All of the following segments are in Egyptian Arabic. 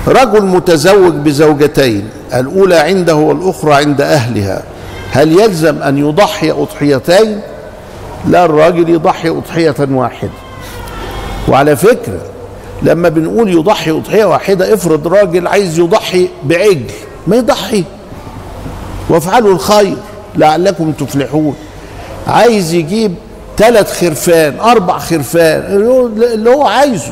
رجل متزوج بزوجتين الأولى عنده والأخرى عند أهلها هل يلزم أن يضحي أضحيتين لا الراجل يضحي أضحية واحدة وعلى فكرة لما بنقول يضحي أضحية واحدة افرض راجل عايز يضحي بعجل ما يضحي وافعلوا الخير لعلكم تفلحون عايز يجيب ثلاث خرفان أربع خرفان اللي هو عايزه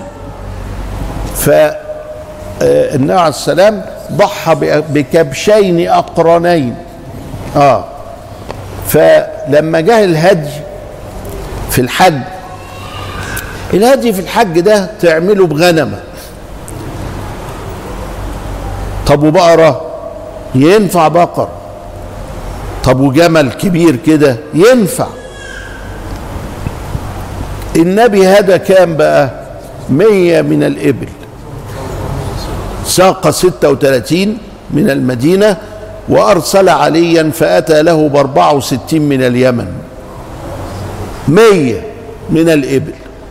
فالنبي عليه السلام ضحى بكبشين أقرنين اه فلما جه الهدي في الحج الهدي في الحج ده تعمله بغنمة طب وبقرة ينفع بقر طب وجمل كبير كده ينفع النبي هذا كام بقى مية من الإبل ساق ستة وثلاثين من المدينة وأرسل عليا فأتى له بأربعة وستين من اليمن مية من الإبل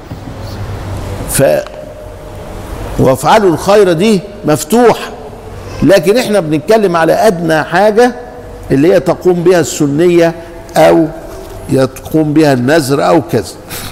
ف وافعلوا الخير دي مفتوحة لكن احنا بنتكلم على أدنى حاجة اللي هي تقوم بها السنية أو يقوم بها النذر أو كذا